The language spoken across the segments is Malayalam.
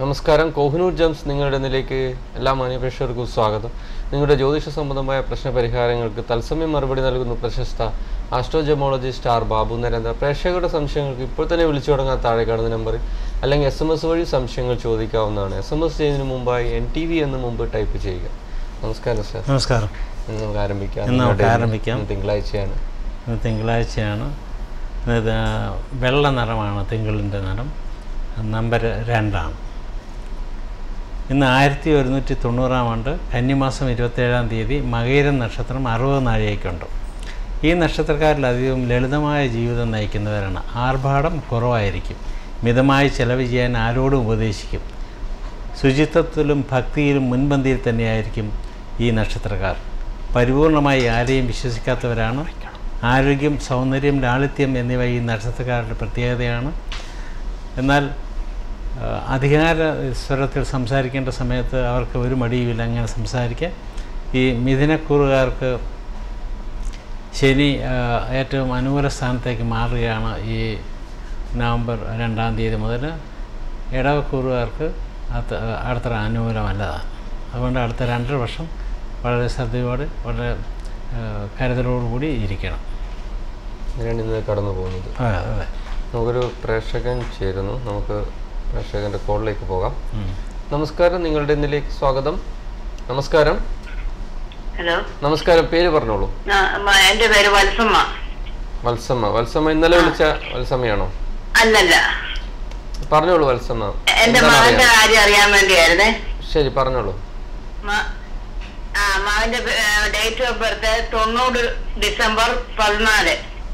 നമസ്കാരം കോഹിനൂർ ജംസ് നിങ്ങളുടെ നിലേക്ക് എല്ലാ മാന്യപ്രേക്ഷകർക്കും സ്വാഗതം നിങ്ങളുടെ ജ്യോതിഷ സംബന്ധമായ പ്രശ്ന പരിഹാരങ്ങൾക്ക് തത്സമയം മറുപടി നൽകുന്ന പ്രശസ്ത ആസ്ട്രോജമോളജിസ്റ്റ് ആർ ബാബു നരേന്ദ്ര പ്രേക്ഷകരുടെ സംശയങ്ങൾക്ക് ഇപ്പോൾ തന്നെ വിളിച്ചു തുടങ്ങാൻ താഴെ കാണുന്ന നമ്പറിൽ അല്ലെങ്കിൽ എസ് എം എസ് വഴി സംശയങ്ങൾ ചോദിക്കാവുന്നതാണ് എസ് എം എസ് ചെയ്യുന്നതിന് മുമ്പായി എൻ ടി വി എന്ന് മുമ്പ് ടൈപ്പ് ചെയ്യുക നമസ്കാരം സർ നമസ്കാരം ഇന്ന് നമുക്ക് ആരംഭിക്കാം ഇന്ന് നമുക്ക് നിങ്ങളുടെ ആരംഭിക്കാം. ഇന്ന് തിങ്കളാഴ്ചയാണ് ഇന്ന് തിങ്കളാഴ്ചയാണ് ഇത് വെള്ള നിറമാണ് തിങ്കളിൻ്റെ നിറം നമ്പർ രണ്ടാണ് ഇന്ന് ആയിരത്തി ഒരുന്നൂറ്റി തൊണ്ണൂറാം ആണ്ട് കന്നിമാസം ഇരുപത്തേഴാം തീയതി മകയിരം നക്ഷത്രം അറുപത് നാഴികയ്ക്കുണ്ട് ഈ നക്ഷത്രക്കാരിലധികവും ലളിതമായ ജീവിതം നയിക്കുന്നവരാണ് ആർഭാടം കുറവായിരിക്കും മിതമായി ചെലവ് ചെയ്യാൻ ആരോടും ഉപദേശിക്കും ശുചിത്വത്തിലും ഭക്തിയിലും മുൻപന്തിയിൽ തന്നെയായിരിക്കും ഈ നക്ഷത്രക്കാർ പരിപൂർണമായി ആരെയും വിശ്വസിക്കാത്തവരാണ് ആരോഗ്യം സൗന്ദര്യം ലാളിത്യം എന്നിവ ഈ നക്ഷത്രക്കാരുടെ പ്രത്യേകതയാണ് എന്നാൽ ആ, അധികാര സ്വരത്തിൽ സംസാരിക്കേണ്ട സമയത്ത് അവർക്ക് ഒരു മടിയുമില്ല അങ്ങനെ സംസാരിക്കാൻ ഈ മിഥുനക്കൂറുകാർക്ക് ശനി ആ, ഏറ്റവും അനുകൂല സ്ഥാനത്തേക്ക് മാറുകയാണ് ഈ നവംബർ രണ്ടാം തീയതി മുതൽ ഇടവക്കൂറുകാർക്ക് അത് അടുത്ത അനുകൂലമല്ലതാണ് അതുകൊണ്ട് അടുത്ത രണ്ടര വർഷം വളരെ ശ്രദ്ധയോടെ വളരെ ആ, കരുതലോടുകൂടി ഇരിക്കണം അങ്ങനെയാണ് ഇന്ന് കടന്നു പോകുന്നത് അതെ അതെ നമുക്കൊരു പ്രേക്ഷകൻ ചേരുന്നു നമുക്ക് പ്രേക്ഷകന്റെ കോളിലേക്ക് പോകാം ഉം. നമസ്കാരം നിങ്ങളുടെ ഇന്നിലേക്ക് സ്വാഗതം നമസ്കാരം ഹലോ നമസ്കാരം പേര് പറഞ്ഞോളൂ ആ, മ- എന്റെ പേര് വത്സമ്മ വത്സമ്മ വത്സമ്മ ഇന്നലെ വിളിച്ച വത്സമ്മയാണോ അല്ലല്ല പറഞ്ഞോളൂ വത്സമ്മ എന്റെ എന്താണ് മകന്റെ അറിയാൻ? കാര്യം അറിയാൻ വേണ്ടിയായിരുന്നേ ശരി പറഞ്ഞോളൂ മ- ആ മകന്റെ ഡേറ്റ് ഓഫ് ബർത്ത് തൊണ്ണൂറ് ഡിസംബർ പതിനാല്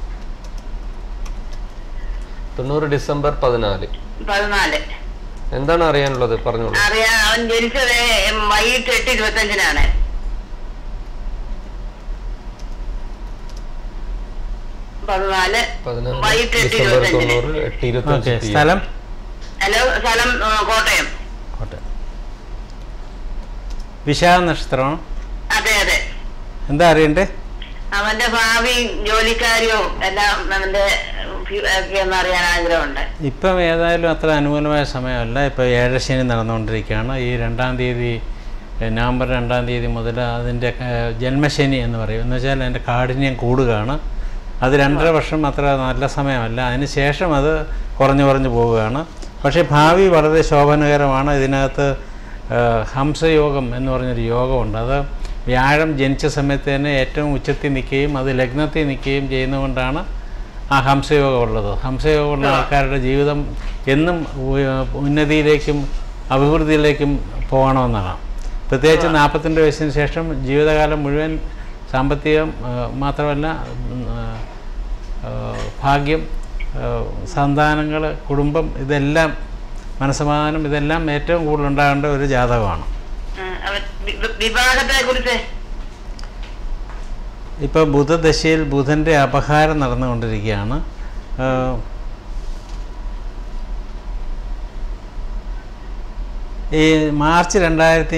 തൊണ്ണൂറ് ഡിസംബർ പതിനാല് പതിനാല് എന്താണ് അറിയാനുള്ളത് പറഞ്ഞോളൂ അറിയാൻ അവൻ ജനിച്ചത് വൈകിട്ട് എട്ട് ഇരുപത്തഞ്ചിനാണ് പതിനാല് പതിനാല് വൈകിട്ട് എട്ട് ഡിസംബർ ഇരുപത്തഞ്ചിന് തൊണ്ണൂറ് എട്ട് ഓക്കെ ഇരുപത്തി സ്ഥലം ഹലോ സ്ഥലം ആ, കോട്ടയം കോട്ടയം വിശാഖ നക്ഷത്രമാണ് അതെ അതെ എന്താ അറിയണ്ടേ അവന്റെ ഭാവിയും ജോലിക്കാര്യവും എല്ലാം അവന്റെ ഫ്യൂ- ഒക്കെ ഒന്ന് അറിയാൻ ആഗ്രഹമുണ്ട് ഇപ്പം ഏതായാലും അത്ര അനുകൂലമായ സമയമല്ല ഇപ്പോൾ ഏഴശനി നടന്നുകൊണ്ടിരിക്കുകയാണ് ഈ രണ്ടാം തീയതി ഏ, നവംബർ രണ്ടാം തീയതി മുതൽ അതിൻ്റെ ഏ, ജന്മശനി എന്ന് പറയും എന്ന് വെച്ചാൽ അതിൻ്റെ കാഠിന്യം കൂടുകയാണ് അത് രണ്ടര വർഷം അത്ര നല്ല സമയമല്ല അതിന് ശേഷം അത് കുറഞ്ഞു കുറഞ്ഞു പോവുകയാണ് പക്ഷേ ഭാവി വളരെ ശോഭനകരമാണ് ഇതിനകത്ത് ഏ, ഹംസയോഗം എന്ന് പറഞ്ഞൊരു യോഗമുണ്ട് അത് വ്യാഴം ജനിച്ച സമയത്ത് തന്നെ ഏറ്റവും ഉച്ചത്തിൽ നിൽക്കുകയും അത് ലഗ്നത്തിൽ നിൽക്കുകയും ചെയ്യുന്നതുകൊണ്ടാണ് ആ ഹംസയോഗം ഉള്ളത് ഹംസയോഗമുള്ള ആൾക്കാരുടെ ജീവിതം എന്നും ഉ- ഉന്നതിയിലേക്കും അഭിവൃദ്ധിയിലേക്കും പോകണമെന്നാണ് പ്രത്യേകിച്ച് നാൽപ്പത്തിരണ്ട് വയസ്സിന് ശേഷം ജീവിതകാലം മുഴുവൻ സാമ്പത്തികം ആ, മാത്രമല്ല ഉം, ആ, ആ, ഭാഗ്യം സന്താനങ്ങൾ കുടുംബം ഇതെല്ലാം മനസ്സമാധാനം ഇതെല്ലാം ഏറ്റവും കൂടുതൽ ഉണ്ടാകേണ്ട ഒരു ജാതകമാണ് ഉം, അവൻ വി- വി- വിവാഹത്തെ കുറിച്ച് ഇപ്പോൾ ബുധദശയിൽ ബുധൻ്റെ അപഹാരം നടന്നുകൊണ്ടിരിക്കുകയാണ് ആ, ഈ മാർച്ച് രണ്ടായിരത്തി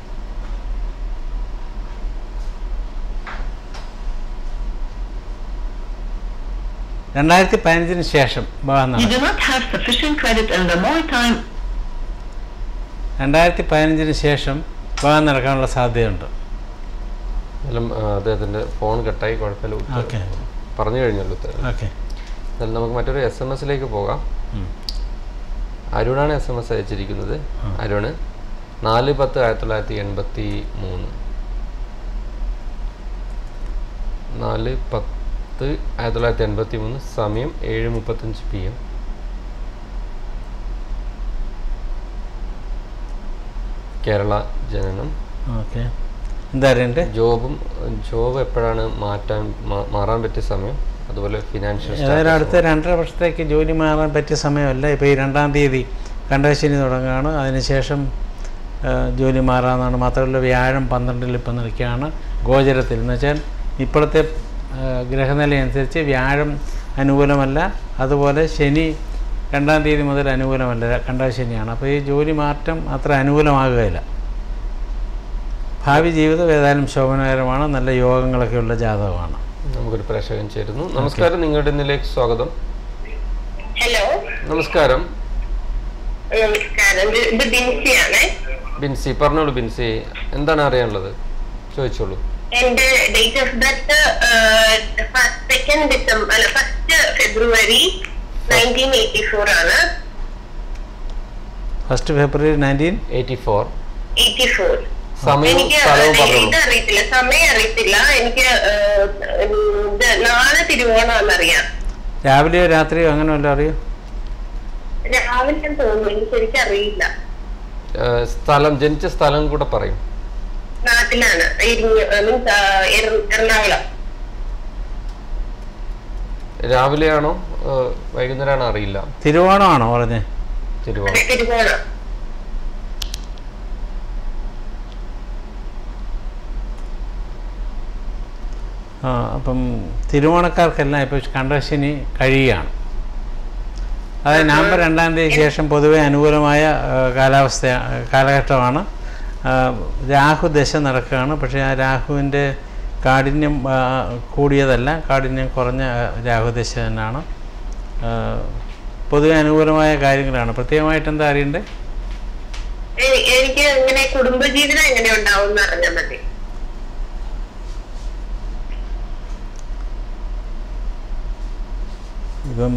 രണ്ടായിരത്തി പതിനഞ്ചിന് ശേഷം വിവാഹം You നടക്കും do not have sufficient credit and the more time രണ്ടായിരത്തി പതിനഞ്ചിന് ശേഷം വിവാഹം നടക്കാനുള്ള സാധ്യതയുണ്ട് എന്നാലും ആ, അദ്ദേഹത്തിന്റെ ഫോൺ കട്ടായി കുഴപ്പമില്ല ഉത്തരം ഓക്കെ പറഞ്ഞു കഴിഞ്ഞല്ലോ ഉത്തരം ഓക്കെ എന്നാലും നമുക്ക് മറ്റൊരു എസ് എം എസിലേക്ക് പോകാം അരുണാണ് എസ് എം എസ് അയച്ചിരിക്കുന്നത് അരുണ് നാല് പത്ത് ആയിരത്തി തൊള്ളായിരത്തി എൺപത്തി മൂന്ന് നാല് പത്ത് ആയിരത്തി തൊള്ളായിരത്തി എൺപത്തി മൂന്ന് സമയം ഏഴ് മുപ്പത്തഞ്ച് പി എം കേരള ജനനം ഓക്കെ എന്താ അറിയണ്ടേ ജോബും ജോബ് എപ്പോഴാണ് മാറ്റാൻ മാ- മാറാൻ പറ്റിയ സമയം അതുപോലെ ഫിനാൻഷ്യൽ ഏതായാലും അടുത്ത രണ്ടര വർഷത്തേക്ക് ജോലി മാറാൻ പറ്റിയ സമയമല്ല ഇപ്പോൾ ഈ രണ്ടാം തീയതി കണ്ടശനി തുടങ്ങുകയാണ് അതിനുശേഷം ആ, ജോലി മാറാമെന്നാണ് മാത്രമല്ല വ്യാഴം പന്ത്രണ്ടിൽ ഇപ്പം നിൽക്കുകയാണ് ഗോചരത്തിൽ എന്ന് വെച്ചാൽ ഇപ്പോഴത്തെ ആ, ഗ്രഹനില അനുസരിച്ച് വ്യാഴം അനുകൂലമല്ല അതുപോലെ ശനി രണ്ടാം തീയതി മുതൽ അനുകൂലമല്ല കണ്ടശനിയാണ് അപ്പോൾ ഈ ജോലി മാറ്റം അത്ര അനുകൂലമാകുകയില്ല ഭാവി ജീവിതം ഏതായാലും ശോഭനകരമാണ് നല്ല യോഗങ്ങളൊക്കെ ഉള്ള ജാതകമാണ് നമുക്കൊരു പ്രേക്ഷകൻ ചേരുന്നു നമസ്കാരം നിങ്ങളുടെ ഇന്നിലേക്ക് സ്വാഗതം ഹലോ നമസ്കാരം നമസ്കാരം ഇത് ഇത് ബിൻസിയാണേ ബിൻസി പറഞ്ഞോളൂ ബിൻസി എന്താണ് അറിയാനുള്ളത് ചോദിച്ചോളൂ എന്റെ date of birth second December അല്ല first February nineteen eighty four ആണ് first February nineteen eighty four eighty four സമയവും എനിക്ക് സ്ഥലവും പറഞ്ഞോളൂ ഇത് അറിയത്തില്ല സമയം അറിയത്തില്ല എനിക്ക് ഏഹ്, ഇത് നാളെ തിരുവോണമെന്നറിയാം രാവിലെയോ രാത്രിയോ അങ്ങനെ വല്ലതും അറിയോ രാവിലെ തോന്നുന്നു എനിക്ക് ശരിക്കും അറിയില്ല ഏഹ് സ്ഥലം ജനിച്ച സ്ഥലം കൂടെ പറയും നാട്ടിലാണ് ഇരിഞ്ഞ് മീൻസ് എറണാകുളം രാവിലെയാണോ ഏഹ് വൈകുന്നേരമാണോ അറിയില്ല തിരുവോണമാണോ പറഞ്ഞേ തിരുവോണം അതെ, തിരുവോണം ആ, അപ്പം തിരുവോണക്കാർക്കെല്ലാം ഇപ്പോൾ കണ്ടശനി കഴിയുകയാണ് അതായത് നവംബർ രണ്ടാം തീയതി ശേഷം പൊതുവെ അനുകൂലമായ ആ, രാഘവസ്ഥ കാലഘട്ടമാണ് ആ, രാഹു ദശ നടക്കുകയാണ് പക്ഷേ ആ രാഹുവിൻ്റെ കാഠിന്യം ആ, കൂടിയതല്ല കാഠിന്യം കുറഞ്ഞ ആ, രാഹുദശ തന്നെയാണ് ആ, പൊതുവെ അനുകൂലമായ കാര്യങ്ങളാണ് പ്രത്യേകമായിട്ട് എന്താ അറിയണ്ടേ എ- എനിക്ക് ഇങ്ങനെ കുടുംബജീവിതം എങ്ങനെ ഉണ്ടാവും എന്ന് അറിഞ്ഞാൽ മതി ഇപ്പം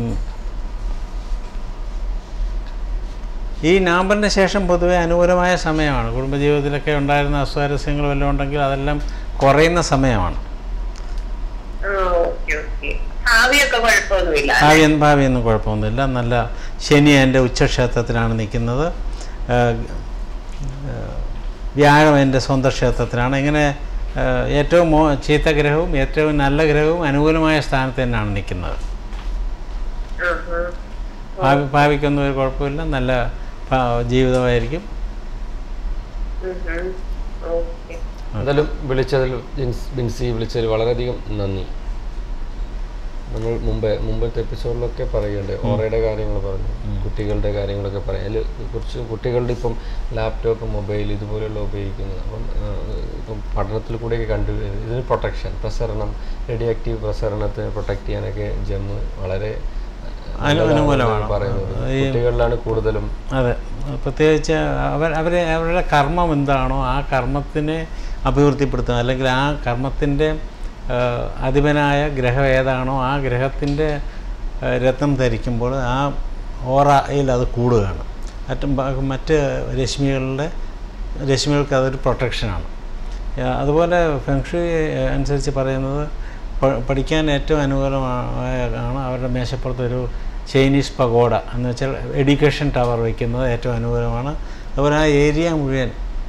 ഈ നവംബറിന് ശേഷം പൊതുവെ അനുകൂലമായ സമയമാണ് കുടുംബജീവിതത്തിലൊക്കെ ഉണ്ടായിരുന്ന അസ്വാരസ്യങ്ങൾ വല്ലതും ഉണ്ടെങ്കിൽ അതെല്ലാം കുറയുന്ന സമയമാണ് ആ ഓക്കെ ഓക്കെ ഭാവിയൊക്കെ കുഴപ്പമൊന്നുമില്ല ഭാവി ഭാവിയൊന്നും കുഴപ്പമൊന്നുമില്ല നല്ല ശനി എൻ്റെ ഉച്ചക്ഷേത്രത്തിലാണ് നിൽക്കുന്നത് ആ, ആ, വ്യാഴം എൻ്റെ സ്വന്തം ക്ഷേത്രത്തിലാണ് ഇങ്ങനെ ആ, ഏറ്റവും മോ ചീത്ത ഗ്രഹവും ഏറ്റവും നല്ല ഗ്രഹവും അനുകൂലമായ സ്ഥാനത്ത് തന്നെയാണ് നിൽക്കുന്നത് ആഹാ. ഭാവി ഭാവിക്കൊന്നും ഒരു കുഴപ്പമില്ല നല്ല ഭാ- ജീവിതമായിരിക്കും ഉം ഉം. ഓക്കെ എന്തായാലും വിളിച്ചതിൽ ജിൻസ് ബിൻസി വിളിച്ചതിൽ വളരെയധികം നന്ദി നമ്മൾ മുമ്പേ മുമ്പത്തെ എപ്പിസോഡിലൊക്കെ പറയുന്നുണ്ട് ഓറയുടെ കാര്യങ്ങൾ പറഞ്ഞു കുട്ടികളുടെ കാര്യങ്ങളൊക്കെ പറയും അതിൽ കുറച്ച് കുട്ടികളുടെ ഇപ്പം ലാപ്ടോപ്പ് മൊബൈൽ ഇതുപോലെയുള്ള ഉപയോഗിക്കുന്നത് അപ്പം ആ, ഇപ്പം പഠനത്തിൽ കൂടെയൊക്കെ കണ്ടു ഇതിന് പ്രൊട്ടക്ഷൻ പ്രസരണം റേഡിയോ ആക്റ്റീവ് പ്രസരണത്തെ പ്രൊട്ടക്ട് ചെയ്യാനൊക്കെ ജമ്മ് വളരെ അനു- നല്ലതാണെന്ന് അനുകൂലമാണ്. പറയുന്നത് ഈ- കുട്ടികളിലാണ് കൂടുതലും അതെ പ്രത്യേകിച്ച് അവർ അവരെ അവരുടെ കർമ്മം എന്താണോ ആ കർമ്മത്തിനെ അഭിവൃദ്ധിപ്പെടുത്തുക അല്ലെങ്കിൽ ആ കർമ്മത്തിൻ്റെ അധിപനായ ഗ്രഹം ഏതാണോ ആ ഗ്രഹത്തിൻ്റെ രത്നം ധരിക്കുമ്പോൾ ആ ഓറയിൽ അത് കൂടുകയാണ് മറ്റും ബ- മറ്റ് രശ്മികളുടെ രശ്മികൾക്ക് അതൊരു പ്രൊട്ടക്ഷനാണ് ആ, അതുപോലെ ഫെങ്ഷു അനുസരിച്ച് പറയുന്നത് പ- പഠിക്കാൻ ഏറ്റവും അനുകൂലമായ ആണ് അവരുടെ മേശപ്പുറത്തൊരു ചൈനീസ് പഗോഡ എന്ന് വെച്ചാൽ എഡ്യൂക്കേഷൻ ടവർ വയ്ക്കുന്നത് ഏറ്റവും അനുകൂലമാണ് അതുപോലെ ആ ഏരിയ മുഴുവൻ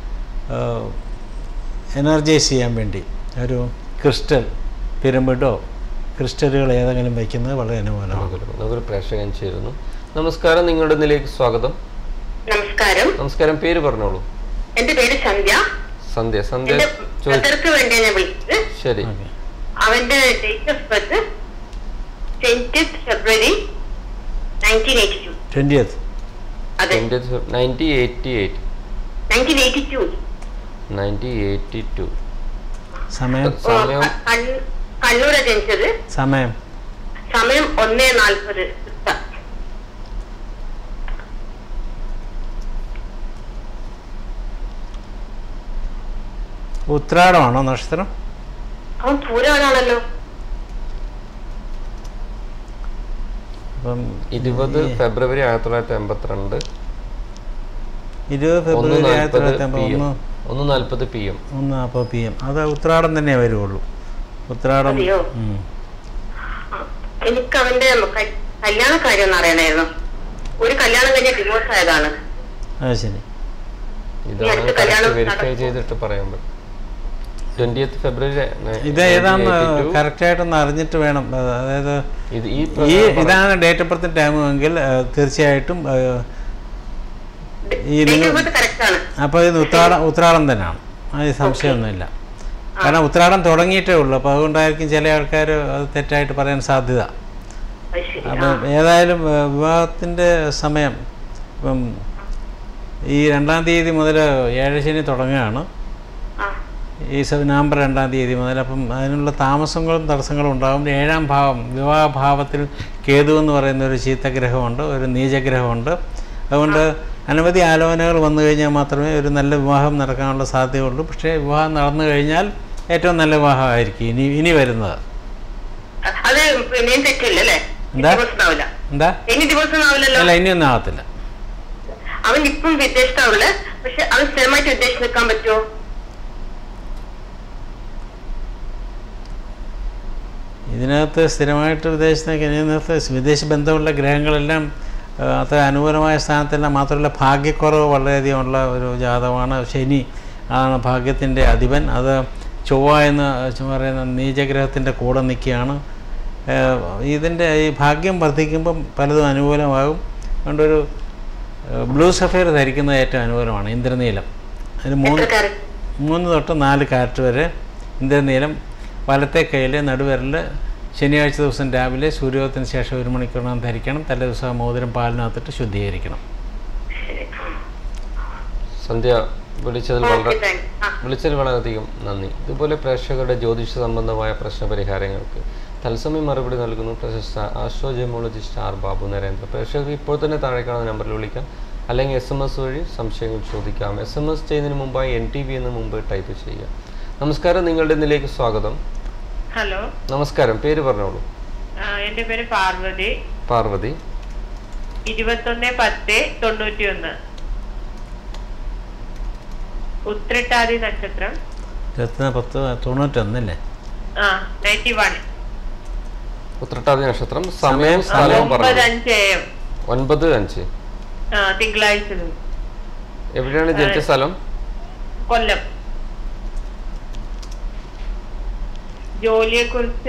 എനർജൈസ് ചെയ്യാൻ വേണ്ടി ഒരു ക്രിസ്റ്റൽ പിരമിഡോ ക്രിസ്റ്റലുകൾ ഏതെങ്കിലും വയ്ക്കുന്നത് വളരെ അനുകൂലമാണ് അനുകൂലമാണ്. നമുക്കൊരു പ്രേക്ഷകൻ ചേരുന്നു നമസ്കാരം നിങ്ങളുടെ ഇതിലേക്ക് സ്വാഗതം നമസ്കാരം നമസ്കാരം പേര് പറഞ്ഞോളൂ എന്റെ പേര് സന്ധ്യ സന്ധ്യ സന്ധ്യ എന്റെ ചോദിച്ചു ബ്രദർക്ക് വേണ്ടിയാണ് ഞാൻ വിളിച്ചത് ശരി ഓക്കെ അവന്റെ date of birth twenty February nineteen eighty two ട്വൻറ്റിയത്ത് അതെ nineteen eighty eight nineteen eighty two nineteen eighty two സമയം സമയം കണ്ണൂരാ ജനിച്ചത് സമയം സമയം ഒന്നേ നാൽപ്പത് ഉത്രാടമാണോ നക്ഷത്രം അവൻ പൂരാണാണല്ലോ അപ്പം ഇരുപത് ഫെബ്രുവരി ആയിരത്തി തൊള്ളായിരത്തി എൺപത്തിരണ്ട് ഇരുപത് ഒന്ന് ഫെബ്രുവരി ആയിരത്തി നാൽപ്പത് തൊള്ളായിരത്തി പി അമ്പത് എം ഒന്ന് ഒന്ന് നാൽപ്പത് പി എം ഒന്ന് നാൽപ്പത് പി എം അത് ഉത്രാടം തന്നെ വരുള്ളൂ ഉത്രാടം അതെയോ? ഉം. ആ, എനിക്ക് അവന്റെ ക- കല്യാണ കാര്യം ഒന്ന് അറിയണമായിരുന്നു ഒരു കല്യാണം കഴിഞ്ഞ ഡിവോഴ്സ് ആയതാണ് അത് ശരി ഇതാണ് അടുത്ത കല്യാണം വെരിഫൈ നടക്കും. ചെയ്തിട്ട് പറയാൻ പറ്റും ട്വന്റിയത്ത് ഫെബ്രുവരി ഇത് ഏതാന്ന് കറക്റ്റായിട്ടൊന്ന് അറിഞ്ഞിട്ട് വേണം അത് അതായത് ഇത് ഈ ഈ പ്രകാരം ഇതാണ് ഡേറ്റ് ഓഫ് ബർത്ത് ടൈം എങ്കിൽ ആ, തീർച്ചയായിട്ടും ആ, ഈ നിങ്ങൾ കറക്റ്റ് ആണ് അപ്പോൾ ഇത് ഉത്രാടം ഉത്രാടം തന്നെയാണ് അത് സംശയമൊന്നുമില്ല കാരണം ഉത്രാടം തുടങ്ങിയിട്ടേ ഉള്ളൂ അപ്പോൾ അതുകൊണ്ടായിരിക്കും ചില ആൾക്കാർ അത് തെറ്റായിട്ട് പറയാൻ സാധ്യത അത് ശരി ആ. അപ്പം ഏതായാലും ആ, വിവാഹത്തിൻ്റെ സമയം ഇപ്പം ഈ രണ്ടാം തീയതി മുതൽ ഏഴശനി തുടങ്ങുകയാണ് ആ. ഈ സ- നവംബർ രണ്ടാം തീയതി മുതൽ അപ്പം അതിനുള്ള താമസങ്ങളും തടസ്സങ്ങളും ഉണ്ടാകും ഏഴാം ഭാവം വിവാഹഭാവത്തിൽ കേതു എന്ന് പറയുന്ന ഒരു ചീത്തഗ്രഹമുണ്ട് ഒരു നീചഗ്രഹമുണ്ട് അതുകൊണ്ട് അനവധി ആലോചനകൾ വന്നു കഴിഞ്ഞാൽ മാത്രമേ ഒരു നല്ല വിവാഹം നടക്കാനുള്ള സാധ്യതയുള്ളൂ പക്ഷേ വിവാഹം നടന്നു കഴിഞ്ഞാൽ ഏറ്റവും നല്ല വിവാഹമായിരിക്കും ഇനി ഇനി വരുന്നത് അത് ഇനിയും തെറ്റില്ല അല്ലേ എന്താ? ഡിവോഴ്സ് ആവില്ല എന്താ ഇനി ഡിവോഴ്സ് ആവില്ലല്ലോ അല്ല ഇനിയൊന്നും ആകത്തില്ല അവൻ ഇപ്പം വിദേശത്താവുള്ള പക്ഷെ അവൻ സ്ഥിരമായിട്ട് വിദേശത്ത് നിൽക്കാൻ പറ്റുമോ ഇതിനകത്ത് സ്ഥിരമായിട്ട് വിദേശത്തേക്ക് ഇതിനകത്ത് വിദേശ ബന്ധമുള്ള ഗ്രഹങ്ങളെല്ലാം ആ, അത്ര അനുകൂലമായ സ്ഥാനത്തെല്ലാം മാത്രമല്ല ഭാഗ്യക്കുറവ് വളരെയധികം ഉള്ള ഒരു ജാതകമാണ് ശനി ആണ് ഭാഗ്യത്തിൻ്റെ അധിപൻ അത് ചൊവ്വ എന്ന് പറയുന്ന നീചഗ്രഹത്തിൻ്റെ കൂടെ നിൽക്കുകയാണ് ഇതിൻ്റെ ഈ ഭാഗ്യം വർദ്ധിക്കുമ്പം പലതും അനുകൂലമാകും അതുകൊണ്ടൊരു ബ്ലൂ സഫയർ ധരിക്കുന്നത് ഏറ്റവും അനുകൂലമാണ് ഇന്ദ്രനീലം അതിന് മൂന്ന് എത്ര കാര്യം മൂന്ന് തൊട്ട് നാല് കാറ്റ് വരെ ഇന്ദ്രനീലം വലത്തെ കയ്യിൽ നടുവിരൽ ശനിയാഴ്ച ദിവസം രാവിലെ സൂര്യോദയത്തിന് ശേഷം ഒരു മണിക്കൂറിനകം ധരിക്കണം തലേ ദിവസം ആ മോതിരം പാലിനകത്തിട്ട് ശുദ്ധീകരിക്കണം സന്ധ്യ വിളിച്ചതിൽ വളരെ ഓക്കെ താങ്ക് ആ വിളിച്ചതിൽ വളരെയധികം നന്ദി ഇതുപോലെ പ്രേക്ഷകരുടെ ജ്യോതിഷ സംബന്ധമായ പ്രശ്നപരിഹാരങ്ങൾക്ക് തത്സമയം മറുപടി നൽകുന്നു പ്രശസ്ത ആസ്ട്രോജമോളജിസ്റ്റ് ആർ ബാബു നരേന്ദ്ര പ്രേക്ഷകർക്ക് ഇപ്പോൾ തന്നെ താഴെ കാണുന്ന നമ്പറിൽ വിളിക്കാം അല്ലെങ്കിൽ എസ് എം എസ് വഴി സംശയങ്ങൾ ചോദിക്കാം എസ് എം എസ് ചെയ്യുന്നതിന് മുമ്പായി എൻ ടി വി എന്ന് മുമ്പ് ടൈപ്പ് ചെയ്യുക നമസ്കാരം നിങ്ങളുടെ ഇന്നിലേക്ക് സ്വാഗതം ഹലോ നമസ്കാരം പേര് പറഞ്ഞോളൂ ആ, എന്റെ പേര് പാർവതി പാർവതി ഇരുപത്തൊന്ന് പത്ത് തൊണ്ണൂറ്റി ഒന്ന് ഉത്രട്ടാതി നക്ഷത്രം ഇരുപത്തി പത്ത് തൊണ്ണൂറ്റൊന്നല്ലേ ആ നയൻറ്റി വൺ ഉത്രട്ടാതി നക്ഷത്രം സമയം സ്ഥലവും ഒമ്പത് പറഞ്ഞു അഞ്ച് എം ഒൻപത് അഞ്ച് ആ തിങ്കളാഴ്ച ദിവസം. എവിടെയാണ് ജനിച്ച സ്ഥലം കൊല്ലം ജോലിയെ കുറിച്ച്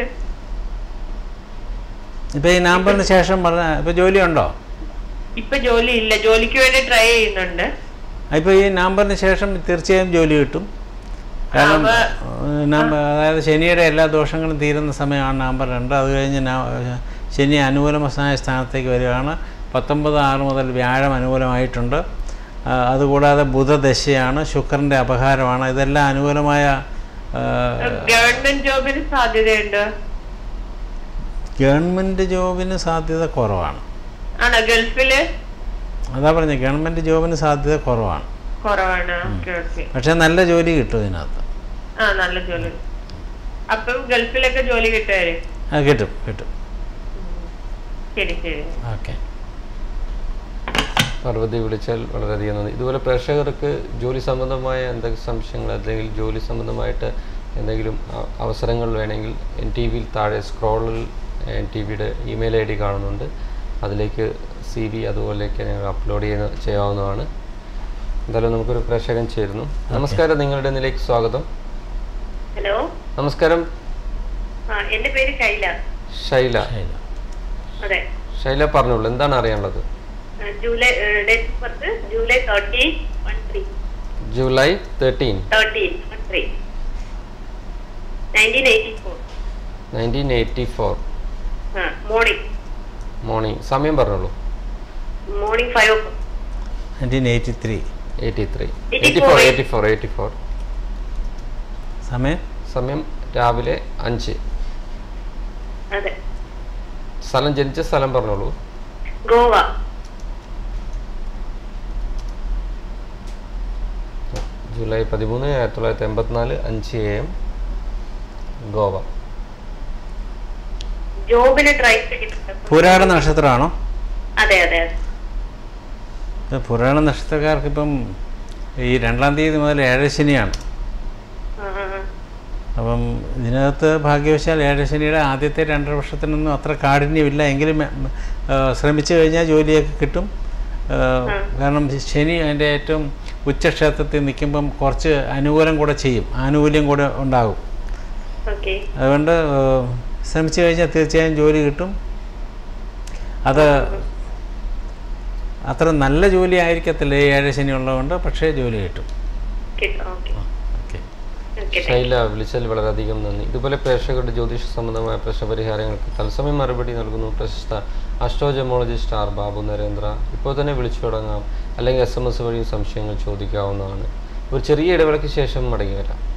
ഇപ്പോൾ ഈ നമ്പറിന് ശേഷം പറഞ്ഞ ഇപ്പോൾ ജോലിയുണ്ടോ ഇപ്പൊ ജോലി ഇല്ല ജോലിക്ക് വേണ്ടി ട്രൈ ചെയ്യുന്നുണ്ട് ഇപ്പോൾ ഈ നമ്പറിന് ശേഷം തീർച്ചയായും ജോലി കിട്ടും കാരണം ഏഹ്, നമ്പർ അതായത് ശനിയുടെ എല്ലാ ദോഷങ്ങളും തീരുന്ന സമയമാണ് നമ്പർ രണ്ട് അത് കഴിഞ്ഞ് ന- ശനി അനുകൂലമായ സ്ഥാനത്തേക്ക് വരികയാണ് പത്തൊമ്പത് ആറ് മുതൽ വ്യാഴം അനുകൂലമായിട്ടുണ്ട് ആ, അതുകൂടാതെ ബുധദശയാണ് ശുക്രൻ്റെ അപഹാരമാണ് ഇതെല്ലാം അനുകൂലമായ ആ, ഗവൺമെന്റ് ജോബിന് സാധ്യതയുണ്ട് ഗവൺമെൻറ് ജോബിന് സാധ്യത കുറവാണ് ആണോ ഗൾഫില് അതാ പറഞ്ഞത് ഗവൺമെൻറ് ജോബിന് സാധ്യത കുറവാണ് കുറവാണ് ഓക്കെ ഓക്കെ പക്ഷേ നല്ല ജോലി കിട്ടും ഇതിനകത്ത് ആ നല്ല ജോലി അപ്പം ഗൾഫിലൊക്കെ ജോലി കിട്ടുവരെ ആ കിട്ടും കിട്ടും ശരി ശരി ഓക്കെ പാർവതി വിളിച്ചാൽ വളരെയധികം നന്ദി ഇതുപോലെ പ്രേക്ഷകർക്ക് ജോലി സംബന്ധമായ എന്തെങ്കിലും സംശയങ്ങൾ അല്ലെങ്കിൽ ജോലി സംബന്ധമായിട്ട് എന്തെങ്കിലും അ- അവസരങ്ങൾ വേണമെങ്കിൽ എൻ ടി വിയിൽ താഴെ സ്ക്രോളിൽ എൻ ടി വിയുടെ ഇമെയിൽ ഐ ഡി കാണുന്നുണ്ട് അതിലേക്ക് സി വി അതുപോലെയൊക്കെ ഞങ്ങൾ അപ്ലോഡ് ചെയ്യുന്ന ചെയ്യാവുന്നതാണ് എന്തായാലും നമുക്കൊരു പ്രേക്ഷകൻ ചേരുന്നു നമസ്കാരം നിങ്ങളുടെ ഇതിലേക്ക് സ്വാഗതം ഹലോ നമസ്കാരം ആ എന്റെ പേര് ശൈല ശൈല ശരി അതെ ശൈല പറഞ്ഞോളൂ എന്താണ് അറിയേണ്ടത് ആ, July date of birth July thirteen one three July thirteen thirteen one three nineteen eighty four nineteen eighty four ആ മോർണിംഗ് മോർണിംഗ് സമയം പറഞ്ഞോളൂ morning five o'clock nineteen eighty three eighty three 84, eighty four eighty four eighty four സമയം സമയം രാവിലെ അഞ്ച് അതെ സ്ഥലം ജനിച്ച സ്ഥലം പറഞ്ഞോളൂ ഗോവ ജൂലൈ പതിമൂന്ന് ആയിരത്തി തൊള്ളായിരത്തി എൺപത്തിനാല് അഞ്ച് എ എം ഗോവ ജോബിന് ട്രൈ ചെയ്തിട്ടുണ്ട് പുരാട നക്ഷത്രമാണോ അതെ അതെ അതെ ഇത് പുരാണ നക്ഷത്രക്കാർക്ക് ഇപ്പം ഈ രണ്ടാം തീയതി മുതൽ ഏഴശനിയാണ് ആ, ആ, ആ. അപ്പം ഇതിനകത്ത് ഭാഗ്യവശാൽ ഏഴശനിയുടെ ആദ്യത്തെ രണ്ടര വർഷത്തിനൊന്നും അത്ര കാഠിന്യമില്ല എങ്കിലും ആ, ശ്രമിച്ചു കഴിഞ്ഞാൽ ജോലിയൊക്കെ കിട്ടും ആ, കാരണം ശനി അതിൻ്റെ ഏറ്റവും ഉച്ചക്ഷേത്രത്തിൽ നിൽക്കുമ്പം കുറച്ച് അനുകൂലം കൂടെ ചെയ്യും ആനുകൂല്യം കൂടെ ഉണ്ടാകും ഓക്കെ അതുകൊണ്ട് ആ, ശ്രമിച്ചു കഴിഞ്ഞാൽ തീർച്ചയായും ജോലി കിട്ടും അത് അത്ര നല്ല ജോലി ആയിരിക്കത്തില്ല ഈ ഏഴശനി ഉള്ളതുകൊണ്ട് പക്ഷേ ജോലി കിട്ടും കിട്ടും ഓക്കെ ഓക്കെ ഓക്കെ ശൈല വിളിച്ചതിൽ വളരെയധികം നന്ദി ഇതുപോലെ പ്രേക്ഷകരുടെ ജ്യോതിഷ സംബന്ധമായ പ്രശ്നപരിഹാരങ്ങൾക്ക് തത്സമയം മറുപടി നൽകുന്നു പ്രശസ്ത അസ്ട്രോജമോളജിസ്റ്റ് ആർ ബാബു നരേന്ദ്ര ഇപ്പോൾ തന്നെ വിളിച്ചു തുടങ്ങാം അല്ലെങ്കിൽ എസ് എം എസ് വഴി സംശയങ്ങൾ ചോദിക്കാവുന്നതാണ് ഒരു ചെറിയ ഇടവേളയ്ക്ക് ശേഷം മടങ്ങി വരാം